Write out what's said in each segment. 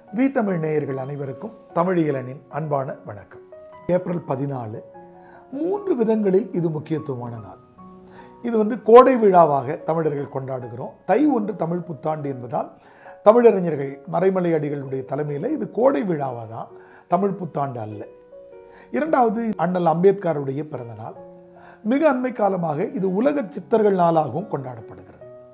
we Tamil நேயர்கள் அனைவருக்கும் தமிழியலனின் அன்பான வணக்கம் ஏப்ரல் பதினாலு மூன்று விதங்களில் இது முக்கியத்துவமான நாள் இது வந்து கோடை விழாவாக தமிழர்கள் கொண்டாடுகிறோம் தை ஒன்று தமிழ் புத்தாண்டு என்பதால் தமிழறிஞர்கள் மறைமலை அடிகளுடைய தலைமையில் இது கோடை விழாவாக தான் தமிழ் புத்தாண்டு அல்ல இரண்டாவது அண்ணல் அம்பேத்கருடைய பிறந்த நாள் மிக அண்மை காலமாக இது உலக சித்தர்கள் நாளாகவும் கொண்டாடப்படுகிறது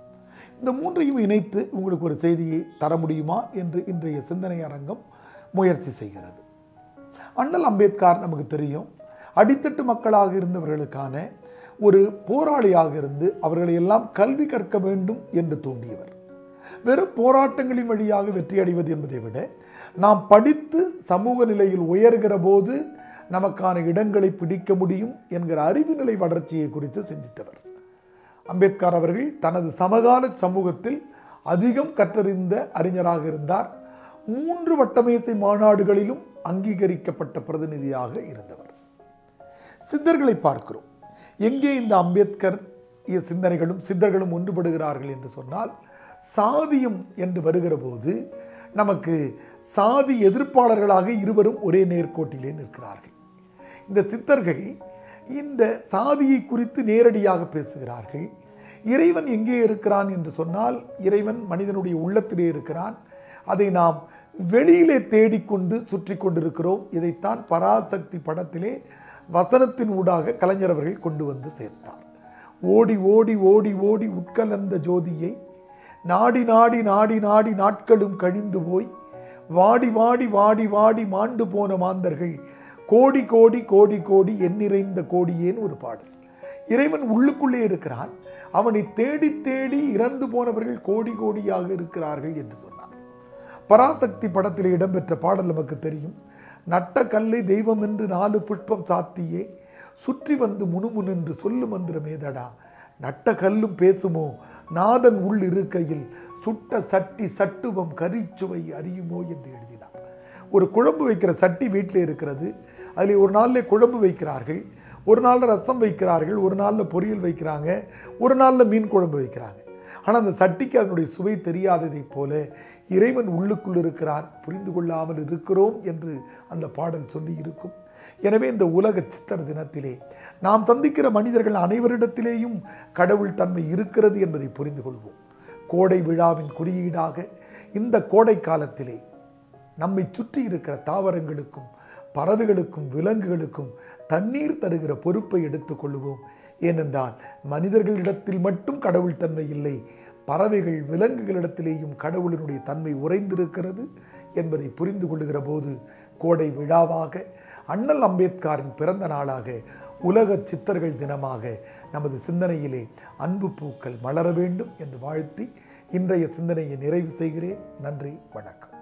இந்த மூன்றையும் இணைத்து உங்களுக்கு ஒரு செய்தியை தர முடியுமா என்று இன்றைய சிந்தனை அரங்கம் முயற்சி செய்கிறது அண்ணல் அம்பேத்கர் நமக்கு தெரியும் அடித்தட்டு மக்களாக இருந்தவர்களுக்கான ஒரு போராளியாக இருந்து அவர்களை எல்லாம் கல்வி கற்க வேண்டும் என்று தூண்டியவர் வெறும் போராட்டங்களின் வழியாக வெற்றி அடைவது என்பதை விட நாம் படித்து சமூக நிலையில் உயர்கிற போது நமக்கான இடங்களை பிடிக்க முடியும் என்கிற அறிவு நிலை வளர்ச்சியை குறித்து சிந்தித்தவர் அம்பேத்கர் அவர்கள் தனது சமகால சமூகத்தில் அதிகம் கற்றறிந்த அறிஞராக இருந்தார் மூன்று வட்டமேசை மாநாடுகளிலும் அங்கீகரிக்கப்பட்ட பிரதிநிதியாக இருந்தவர் சித்தர்களை பார்க்கிறோம் எங்கே இந்த அம்பேத்கர் சிந்தனைகளும் சித்தர்களும் ஒன்றுபடுகிறார்கள் என்று சொன்னால் சாதியம் என்று வருகிற போது நமக்கு சாதி எதிர்ப்பாளர்களாக இருவரும் ஒரே நேர்கோட்டிலே நிற்கிறார்கள் இந்த சித்தர்கள் இந்த சாதியை குறித்து நேரடியாக பேசுகிறார்கள் இறைவன் எங்கே இருக்கிறான் என்று சொன்னால் இறைவன் மனிதனுடைய உள்ளத்திலே இருக்கிறான் அதை நாம் வெளியிலே தேடிக்கொண்டு சுற்றி கொண்டிருக்கிறோம் இதைத்தான் பராசக்தி படத்திலே வசனத்தின் ஊடாக கலைஞர் அவர்கள் கொண்டு வந்து சேர்த்தார் ஓடி ஓடி ஓடி ஓடி உட்கலந்த ஜோதியை நாடி நாடி நாடி நாடி நாட்களும் கழிந்து போய் வாடி வாடி வாடி வாடி மாண்டு போன மாந்தர்கள் கோடி கோடி கோடி கோடி எண்ணிறைந்த கோடியேன்னு ஒரு பாடல் இறைவன் உள்ளுக்குள்ளே இருக்கிறான் அவனை தேடி தேடி இறந்து போனவர்கள் கோடி கோடியாக இருக்கிறார்கள் என்று சொன்னார் பராசக்தி படத்தில் இடம்பெற்ற பாடல் நமக்கு தெரியும் நட்ட கல்லை தெய்வம் என்று நாலு புஷ்பம் சாத்தியே சுற்றி வந்து முணுமுனின்று சொல்லு மந்திரமேதடா நட்ட கல்லும் பேசுமோ நாதன் உள் இருக்கையில் சுட்ட சட்டி சட்டுவம் கரிச்சுவை அறியுமோ என்று எழுதினார் ஒரு குழம்பு வைக்கிற சட்டி வீட்டில் இருக்கிறது அதில் ஒரு நாளில் குழம்பு வைக்கிறார்கள் ஒரு நாளில் ரசம் வைக்கிறார்கள் ஒரு நாளில் பொரியல் வைக்கிறாங்க ஒரு நாளில் மீன் குழம்பு வைக்கிறாங்க ஆனால் அந்த சட்டிக்கு அதனுடைய சுவை தெரியாததைப் போல இறைவன் உள்ளுக்குள் இருக்கிறான் புரிந்து கொள்ளாமல் இருக்கிறோம் என்று அந்த பாடல் சொல்லி இருக்கும் எனவே இந்த உலக சித்தர் தினத்திலே நாம் சந்திக்கிற மனிதர்கள் அனைவரிடத்திலேயும் கடவுள் தன்மை இருக்கிறது என்பதை புரிந்து கொள்வோம் கோடை விழாவின் குறியீடாக இந்த கோடை காலத்திலே நம்மை சுற்றி இருக்கிற தாவரங்களுக்கும் பறவைகளுக்கும் விலங்குகளுக்கும் தண்ணீர் தருகிற பொறுப்பை எடுத்துக்கொள்வோம் ஏனென்றால் மனிதர்களிடத்தில் மட்டும் கடவுள் தன்மை இல்லை பறவைகள் விலங்குகளிடத்திலேயும் கடவுளினுடைய தன்மை உறைந்திருக்கிறது என்பதை புரிந்து கொள்ளுகிற போது கோடை விழாவாக அண்ணல் அம்பேத்கரின் பிறந்த நாளாக உலக சித்தர்கள் தினமாக நமது சிந்தனையிலே அன்பு பூக்கள் மலர வேண்டும் என்று வாழ்த்தி இன்றைய சிந்தனையை நிறைவு செய்கிறேன் நன்றி வணக்கம்